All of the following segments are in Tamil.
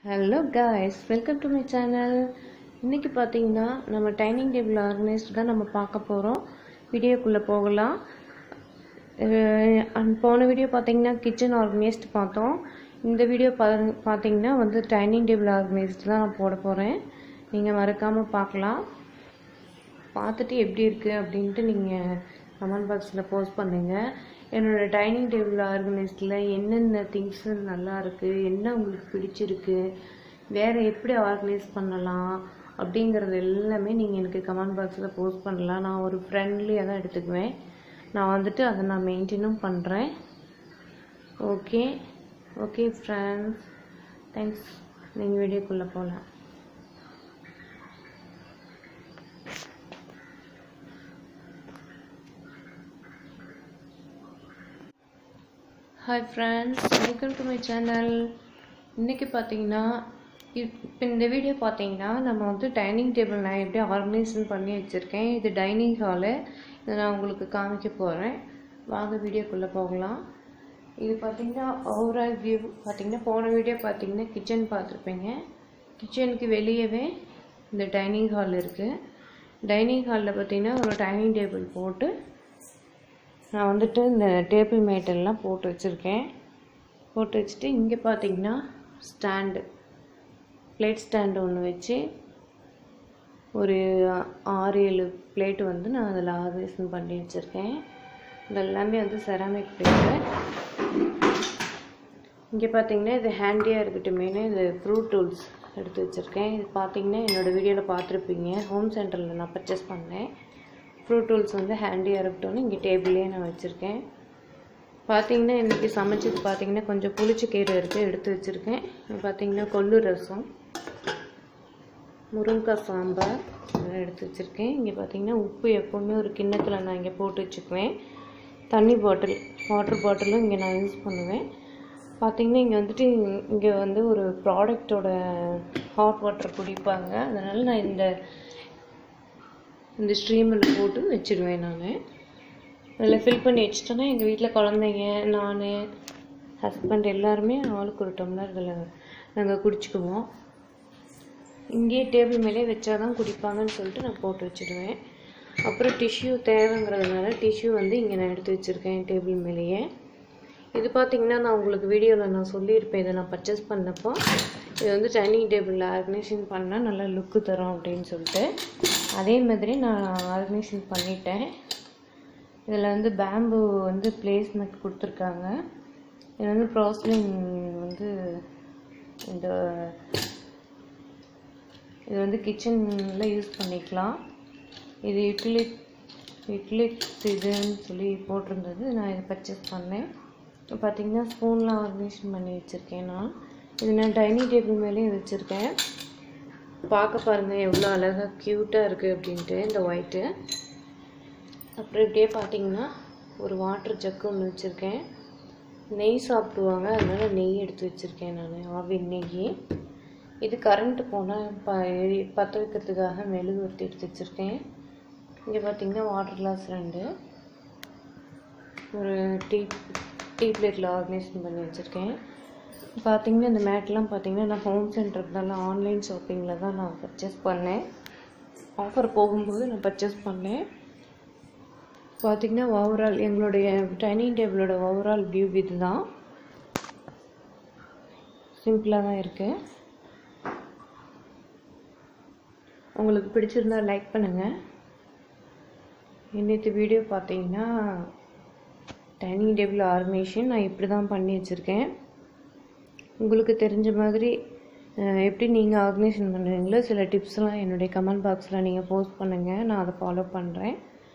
hello guys welcome to my channel இன்றைக்கி பார்த்தீங்கன்னா நம்ம டைனிங் டேபிள் ஆர்கனைஸ்ட் தான் நம்ம பார்க்க போகிறோம் வீடியோக்குள்ளே போகலாம் அஹ் அண்ட் போன வீடியோ பார்த்தீங்கன்னா கிச்சன் ஆர்கனைஸ்ட் பார்த்தோம் இந்த வீடியோ பா பார்த்தீங்கன்னா வந்து டைனிங் டேபிள் ஆர்கனைஸ்ட் தான் நான் போட போகிறேன் நீங்கள் மறக்காமல் பார்க்கலாம் பார்த்துட்டு எப்படி இருக்குது அப்படின்ட்டு நீங்கள் கமெண்ட் பாக்ஸில் போஸ்ட் பண்ணுங்கள் என்னோடய டைனிங் டேபிள் ஆர்கனைஸ்டில் என்னென்ன திங்ஸு நல்லா இருக்குது என்ன உங்களுக்கு பிடிச்சிருக்கு வேறு எப்படி ஆர்கனைஸ் பண்ணலாம் அப்படிங்கிறது எல்லாமே நீங்கள் எனக்கு கமெண்ட் பாக்ஸில் போஸ்ட் பண்ணலாம் நான் ஒரு ஃப்ரெண்ட்லியாக தான் எடுத்துக்குவேன் நான் வந்துட்டு அதை நான் மெயின்டைனும் பண்ணுறேன் ஓகே ஓகே ஃப்ரெண்ட்ஸ் தேங்க்ஸ் நீங்கள் வீடியோக்குள்ளே போகலாம் hi friends welcome to my channel இன்றைக்கி பார்த்தீங்கன்னா இப்போ இந்த வீடியோ பார்த்தீங்கன்னா நம்ம வந்து டைனிங் டேபிள் நான் எப்படி ஆர்கனைசேஷன் பண்ணி வச்சுருக்கேன் இது டைனிங் ஹாலு இதை நான் உங்களுக்கு காமிக்க போகிறேன் வாங்க வீடியோக்குள்ளே போகலாம் இது பார்த்தீங்கன்னா ஓவரால் வியூ பார்த்தீங்கன்னா போன வீடியோ பார்த்தீங்கன்னா கிச்சன் பார்த்துருப்பீங்க கிச்சனுக்கு வெளியவே இந்த டைனிங் ஹால் இருக்குது டைனிங் ஹாலில் பார்த்தீங்கன்னா ஒரு டைனிங் டேபிள் போட்டு நான் வந்துட்டு இந்த டேபிள் மேட் எல்லாம் போட்டு வச்சுருக்கேன் போட்டு வச்சுட்டு இங்கே பார்த்தீங்கன்னா ஸ்டாண்டு பிளேட் ஸ்டாண்டு ஒன்று வச்சு ஒரு ஆறு ஏழு பிளேட் வந்து நான் அதில் ஆர்கனைசேஷன் பண்ணி வச்சுருக்கேன் இது எல்லாமே வந்து செராமிக் பிளேட்டு இங்கே பார்த்தீங்கன்னா இது ஹேண்டியாக இருக்கட்டுமேனு இது ஃப்ரூட் டூல்ஸ் எடுத்து வச்சுருக்கேன் இது பார்த்தீங்கன்னா என்னோடய வீடியோவில் பார்த்துருப்பீங்க ஹோம் சென்டரில் நான் பர்ச்சேஸ் பண்ணேன் ஃப்ரூட் டூல்ஸ் வந்து ஹேண்டியாக இருக்கட்டும்னு இங்கே டேபிள்லேயே நான் வச்சுருக்கேன் பார்த்தீங்கன்னா இன்றைக்கி சமைச்சது பார்த்தீங்கன்னா கொஞ்சம் புளிச்சக்கீரை இருக்குது எடுத்து வச்சுருக்கேன் பார்த்தீங்கன்னா கொள்ளு ரசம் முருங்கைக்காய் சாம்பார் இதெல்லாம் எடுத்து வச்சுருக்கேன் இங்கே பார்த்தீங்கன்னா உப்பு எப்போவுமே ஒரு கிண்ணத்தில் நான் இங்கே போட்டு வச்சுக்குவேன் தண்ணி பாட்டில் வாட்டர் பாட்டிலும் இங்கே நான் யூஸ் பண்ணுவேன் பார்த்தீங்கன்னா இங்கே வந்துட்டு இங்கே வந்து ஒரு ப்ராடக்டோட ஹாட் வாட்டர் குடிப்பாங்க அதனால் நான் இந்த இந்த ஸ்ட்ரீமில் போட்டு வச்சுடுவேன் நான் அதில் ஃபில் பண்ணி வச்சிட்டோன்னா எங்கள் வீட்டில் குழந்தைங்க நான் ஹஸ்பண்ட் எல்லாருமே ஆளுக்கு ஒரு டம்ளர் இதில் நாங்கள் குடிச்சுக்குவோம் இங்கேயே டேபிள் மேலே வச்சா தான் குடிப்பாங்கன்னு சொல்லிட்டு நான் போட்டு வச்சுடுவேன் அப்புறம் டிஷ்யூ தேவைங்கிறதுனால டிஷ்யூ வந்து இங்கே நான் எடுத்து வச்சுருக்கேன் டேபிள் மேலேயே இது பார்த்திங்கன்னா நான் உங்களுக்கு வீடியோவில் நான் சொல்லியிருப்பேன் இதை நான் பர்ச்சேஸ் பண்ணப்போ இது வந்து டைனிங் டேபிளில் ஆர்கனைசேஷன் பண்ணால் நல்லா லுக்கு தரும் அப்படின்னு சொல்லிட்டு அதே மாதிரி நான் ஆர்கனைசேஷன் பண்ணிட்டேன் இதில் வந்து பேம்பு வந்து பிளேஸ்மெண்ட் கொடுத்துருக்காங்க இது வந்து ப்ராஸ்லின் வந்து இந்த இது வந்து கிச்சனில் யூஸ் பண்ணிக்கலாம் இது இட்லி இட்லி இதுன்னு சொல்லி போட்டிருந்தது நான் இதை பர்ச்சேஸ் பண்ணேன் பார்த்திங்கன்னா ஸ்பூன்லாம் ஆர்கனைசேஷன் பண்ணி வச்சுருக்கேன் நான் இது நான் டைனிங் டேபிள் மேலேயும் வச்சுருக்கேன் பார்க்க பாருங்கள் எவ்வளோ அழகாக க்யூட்டாக இருக்குது அப்படின்ட்டு இந்த ஒயிட்டு அப்புறம் இப்படியே பார்த்தீங்கன்னா ஒரு வாட்டர் ஜக்கு ஒன்று வச்சுருக்கேன் நெய் சாப்பிடுவாங்க அதனால் நெய் எடுத்து வச்சுருக்கேன் நான் ஆவின் நெய் இது கரண்ட்டு போனால் ப பற்ற வைக்கிறதுக்காக மெழுகுவர்த்தி எடுத்து வச்சுருக்கேன் இங்கே பார்த்தீங்கன்னா வாட்டர் கிளாஸ் ரெண்டு ஒரு டீ டீ பிளேட்டில் ஆர்கனைசேஷன் பண்ணி வச்சுருக்கேன் பார்த்தீங்கன்னா இந்த மேட்லாம் பார்த்தீங்கன்னா நான் ஹோம் சென்டர்னால ஆன்லைன் ஷாப்பிங்கில் தான் நான் பர்ச்சேஸ் பண்ணேன் ஆஃபர் போகும்போது நான் பர்ச்சேஸ் பண்ணேன் பார்த்தீங்கன்னா ஓவரால் எங்களுடைய டைனிங் டேபிளோட ஓவரால் வியூ இது தான் சிம்பிளாக தான் இருக்குது உங்களுக்கு பிடிச்சிருந்தா லைக் பண்ணுங்கள் இன்னைக்கு வீடியோ பார்த்தீங்கன்னா டைனிங் டேபிள் ஆர்கனைசேஷன் நான் இப்படி தான் பண்ணி வச்சுருக்கேன் உங்களுக்கு தெரிஞ்ச மாதிரி எப்படி நீங்கள் ஆர்கனைசேஷன் பண்ணுறீங்களோ சில டிப்ஸ்லாம் என்னுடைய கமெண்ட் பாக்ஸில் நீங்கள் போஸ்ட் பண்ணுங்கள் நான் அதை ஃபாலோ பண்ணுறேன்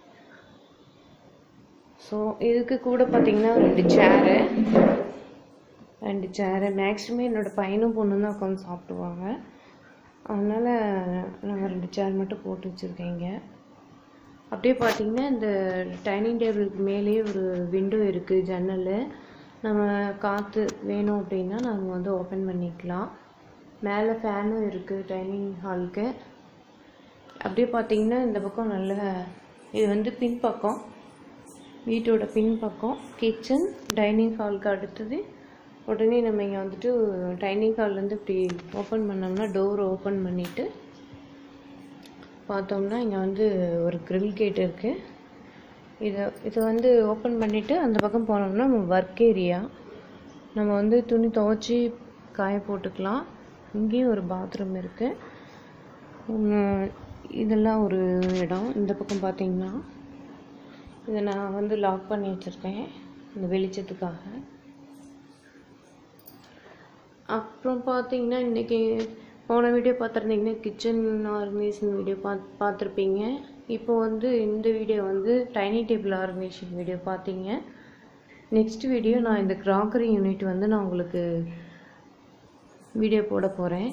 ஸோ இதுக்கு கூட பார்த்தீங்கன்னா ரெண்டு சேரு ரெண்டு சேரு மேக்ஸிமம் என்னோடய பையனும் பொண்ணும் தான் உட்காந்து சாப்பிடுவாங்க அதனால் நாங்கள் ரெண்டு சேர் மட்டும் போட்டு வச்சுருக்கேங்க அப்படியே பார்த்தீங்கன்னா இந்த டைனிங் டேபிளுக்கு மேலேயே ஒரு விண்டோ இருக்குது ஜன்னல் நம்ம காற்று வேணும் அப்படின்னா நாங்கள் வந்து ஓப்பன் பண்ணிக்கலாம் மேலே ஃபேனும் இருக்குது டைனிங் ஹாலுக்கு அப்படியே பார்த்தீங்கன்னா இந்த பக்கம் நல்ல இது வந்து பின்பக்கம் வீட்டோட பின்பக்கம் கிச்சன் டைனிங் ஹாலுக்கு அடுத்தது உடனே நம்ம இங்கே வந்துட்டு டைனிங் ஹால்லேருந்து இப்படி ஓப்பன் பண்ணோம்னா டோர் ஓப்பன் பண்ணிவிட்டு பார்த்தோம்னா இங்கே வந்து ஒரு grill கேட் இருக்குது இதை இது வந்து ஓப்பன் பண்ணிவிட்டு அந்த பக்கம் போனோம்னா நம்ம ஒர்க் ஏரியா நம்ம வந்து துணி துவைச்சி காய போட்டுக்கலாம் இங்கேயும் ஒரு பாத்ரூம் இருக்குது இதெல்லாம் ஒரு இடம் இந்த பக்கம் பார்த்தீங்கன்னா இதை நான் வந்து லாக் பண்ணி வச்சுருக்கேன் இந்த வெளிச்சத்துக்காக அப்புறம் பார்த்தீங்கன்னா இன்றைக்கி போன வீடியோ பார்த்துருந்தீங்கன்னா கிச்சன் ஆர்கனைசேஷன் வீடியோ பார்த்து பார்த்துருப்பீங்க இப்போ வந்து இந்த வீடியோ வந்து டைனிங் டேபிள் ஆர்கனைசேஷன் வீடியோ பார்த்தீங்க நெக்ஸ்ட் வீடியோ நான் இந்த கிராக்கரி யூனிட் வந்து நான் உங்களுக்கு வீடியோ போட போகிறேன்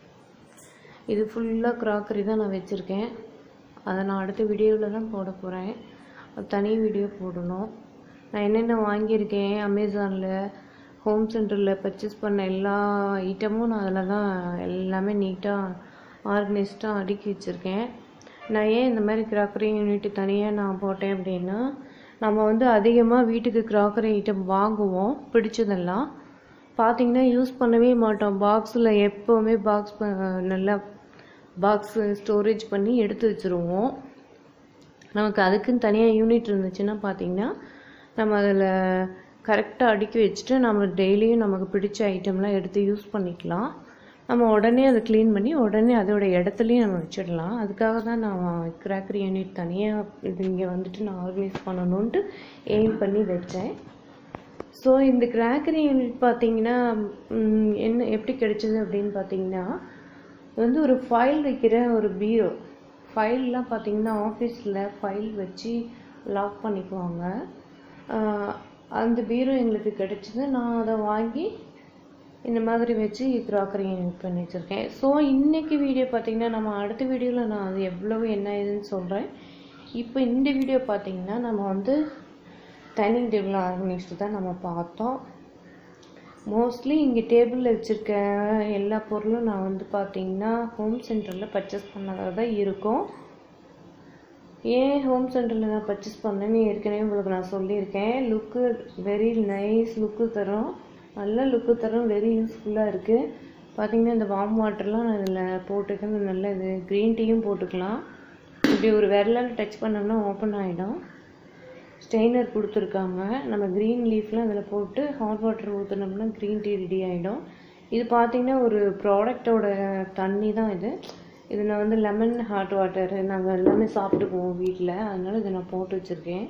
இது ஃபுல்லாக கிராக்கரி தான் நான் வச்சுருக்கேன் அதை நான் அடுத்த வீடியோவில் தான் போட போகிறேன் தனி வீடியோ போடணும் நான் என்னென்ன வாங்கியிருக்கேன் அமேசானில் ஹோம் சென்டரில் பர்ச்சேஸ் பண்ண எல்லா ஐட்டமும் நான் அதில் தான் எல்லாமே நீட்டாக ஆர்கனைஸ்டாக அடுக்கி வச்சுருக்கேன் நான் ஏன் இந்த மாதிரி கிராக்கரி யூனிட் தனியாக நான் போட்டேன் அப்படின்னா நம்ம வந்து அதிகமாக வீட்டுக்கு கிராக்கரி ஐட்டம் வாங்குவோம் பிடிச்சதெல்லாம் பார்த்தீங்கன்னா யூஸ் பண்ணவே மாட்டோம் பாக்ஸில் எப்போவுமே பாக்ஸ் நல்லா பாக்ஸ் ஸ்டோரேஜ் பண்ணி எடுத்து வச்சுருவோம் நமக்கு அதுக்குன்னு தனியாக யூனிட் இருந்துச்சுன்னா பார்த்தீங்கன்னா நம்ம அதில் கரெக்டாக அடுக்கி வச்சுட்டு நம்ம டெய்லியும் நமக்கு பிடிச்ச ஐட்டம்லாம் எடுத்து யூஸ் பண்ணிக்கலாம் நம்ம உடனே அதை க்ளீன் பண்ணி உடனே அதோட இடத்துலையும் நம்ம வச்சிடலாம் அதுக்காக தான் நான் கிராக்கரி யூனிட் தனியாக இது இங்கே வந்துட்டு நான் ஆர்கனைஸ் பண்ணணுன்ட்டு எய்ம் பண்ணி வச்சேன் ஸோ இந்த கிராக்கரி யூனிட் பார்த்தீங்கன்னா ம், என்ன எப்படி கிடைச்சது அப்படின்னு பார்த்தீங்கன்னா இது வந்து ஒரு ஃபைல் வைக்கிற ஒரு பீரோ ஃபைல்லாம் பார்த்தீங்கன்னா ஆஃபீஸில் ஃபைல் வச்சு லாக் பண்ணிக்குவாங்க ஆஹ் அந்த பீரோ எங்களுக்கு கிடைச்சது நான் அதை வாங்கி இந்த மாதிரி வச்சு கிராக்கரி யூனிட் பண்ணி வச்சுருக்கேன் ஸோ இன்னைக்கு வீடியோ பார்த்தீங்கன்னா நம்ம அடுத்த வீடியோவில் நான் அது எவ்வளவு என்ன ஏதுன்னு சொல்கிறேன் இப்போ இந்த வீடியோ பார்த்தீங்கன்னா நம்ம வந்து டைனிங் டேபிள் ஆர்கனைஸ்டு தான் நம்ம பார்த்தோம் மோஸ்ட்லி இங்கே டேபிளில் வச்சுருக்க எல்லா பொருளும் நான் வந்து பார்த்தீங்கன்னா ஹோம் சென்டரில் பர்ச்சேஸ் பண்ணதாக தான் இருக்கும் ஏன் ஹோம் சென்டரில் நான் பர்ச்சேஸ் பண்ணேன்னு ஏற்கனவே உங்களுக்கு நான் சொல்லியிருக்கேன் லுக்கு வெரி நைஸ் லுக்கு தரும் நல்ல லுக்கு தரும் வெரி யூஸ்ஃபுல்லாக இருக்குது பார்த்தீங்கன்னா இந்த வார்ம் வாட்டர்லாம் நான் இதில் போட்டுக்கணும் நல்ல இது க்ரீன் டீயும் போட்டுக்கலாம் இப்படி ஒரு விரலால் டச் பண்ணோம்னா ஓப்பன் ஆகிடும் ஸ்டெய்னர் கொடுத்துருக்காங்க நம்ம க்ரீன் லீஃப்லாம் அதில் போட்டு ஹாட் வாட்டர் ஊற்றுனோம்னா க்ரீன் டீ ரெடி ஆகிடும் இது பார்த்தீங்கன்னா ஒரு ப்ராடக்டோட தண்ணி தான் இது இது நான் வந்து லெமன் ஹாட் வாட்டர் நாங்கள் எல்லாமே சாப்பிட்டுக்குவோம் வீட்டில் அதனால இதை நான் போட்டு வச்சுருக்கேன்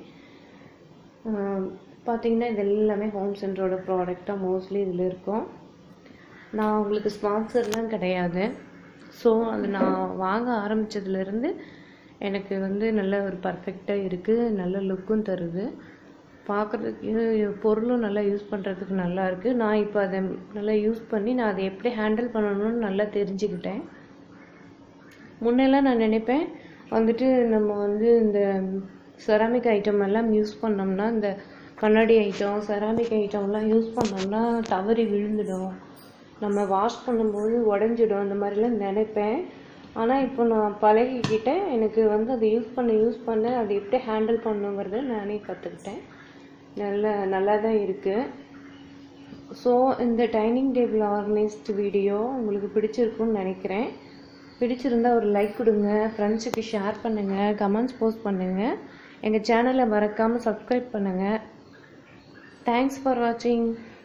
பார்த்தீங்கன்னா இது எல்லாமே ஹோம் சென்டரோட ப்ராடக்டாக மோஸ்ட்லி இதில் இருக்கும் நான் உங்களுக்கு ஸ்பான்சர்லாம் கிடையாது ஸோ அது நான் வாங்க ஆரம்பித்ததுலேருந்து எனக்கு வந்து நல்ல ஒரு பர்ஃபெக்டாக இருக்குது நல்ல லுக்கும் தருது பார்க்குறதுக்கு பொருளும் நல்லா யூஸ் பண்ணுறதுக்கு நல்லா இருக்குது நான் இப்போ அதை நல்லா யூஸ் பண்ணி நான் அதை எப்படி ஹேண்டில் பண்ணணும்னு நல்லா தெரிஞ்சுக்கிட்டேன் முன்னெல்லாம் நான் நினைப்பேன் வந்துட்டு நம்ம வந்து இந்த செராமிக் ஐட்டம் எல்லாம் யூஸ் பண்ணோம்னா இந்த கண்ணாடி ஐட்டம் செராமிக் ஐட்டம்லாம் யூஸ் பண்ணோம்னா தவறி விழுந்துடும் நம்ம வாஷ் பண்ணும்போது உடஞ்சிடும் அந்த மாதிரிலாம் நினைப்பேன் ஆனால் இப்போ நான் பழகிக்கிட்டேன் எனக்கு வந்து அதை யூஸ் பண்ண யூஸ் பண்ண அதை எப்படி ஹேண்டில் பண்ணுங்கிறத நானே கற்றுக்கிட்டேன் நல்ல நல்லா தான் இருக்குது ஸோ இந்த டைனிங் டேபிள் ஆர்கனைஸ்டு வீடியோ உங்களுக்கு பிடிச்சிருக்குன்னு நினைக்கிறேன் பிடிச்சிருந்தா ஒரு லைக் கொடுங்க ஃப்ரெண்ட்ஸுக்கு ஷேர் பண்ணுங்கள் கமெண்ட்ஸ் போஸ்ட் பண்ணுங்கள் எங்கள் சேனலை மறக்காமல் சப்ஸ்கிரைப் பண்ணுங்கள் தேங்க்ஸ் ஃபார் வாட்சிங்